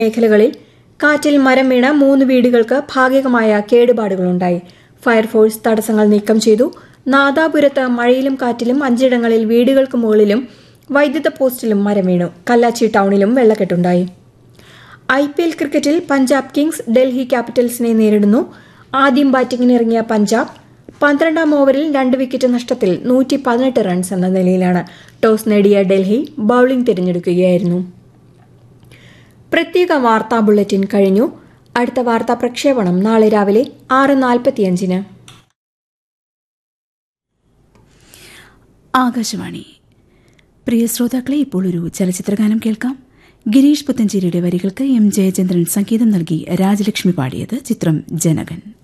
മേഖലകളിൽ കാറ്റിൽ മരം വീണ മൂന്ന് വീടുകൾക്ക് ഭാഗികമായ കേടുപാടുകളുണ്ടായി ഫയർഫോഴ്സ് തടസ്സങ്ങൾ നീക്കം ചെയ്തു നാദാപുരത്ത് മഴയിലും കാറ്റിലും അഞ്ചിടങ്ങളിൽ വീടുകൾക്ക് മുകളിലും വൈദ്യുത പോസ്റ്റിലും മരം വീണു കല്ലാച്ചി ടൌണിലും വെള്ളക്കെട്ടുണ്ടായി ഐ പി എൽ ക്രിക്കറ്റിൽ പഞ്ചാബ് കിങ്സ് ഡൽഹി ക്യാപിറ്റൽസിനെ നേരിടുന്നു ആദ്യം ബാറ്റിംഗിനിറങ്ങിയ പഞ്ചാബ് പന്ത്രണ്ടാം ഓവറിൽ രണ്ട് വിക്കറ്റ് നഷ്ടത്തിൽ നൂറ്റി പതിനെട്ട് റൺസ് എന്ന നിലയിലാണ് ടോസ് നേടിയ ഡൽഹി ബൌളിംഗ് തിരഞ്ഞെടുക്കുകയായിരുന്നു പ്രത്യേക വാർത്താ ബുള്ളറ്റിൻ കഴിഞ്ഞു അടുത്ത വാർത്താ പ്രക്ഷേപണം നാളെ രാവിലെ ആറ് നാൽപ്പത്തിയഞ്ചിന് ആകാശവാണി പ്രിയ ശ്രോതാക്കളെ ഇപ്പോൾ ഒരു ചലച്ചിത്രഗാനം കേൾക്കാം ഗിരീഷ് പുത്തഞ്ചേരിയുടെ വരികൾക്ക് എം ജയചന്ദ്രൻ സംഗീതം നൽകി രാജലക്ഷ്മി പാടിയത് ചിത്രം ജനകൻ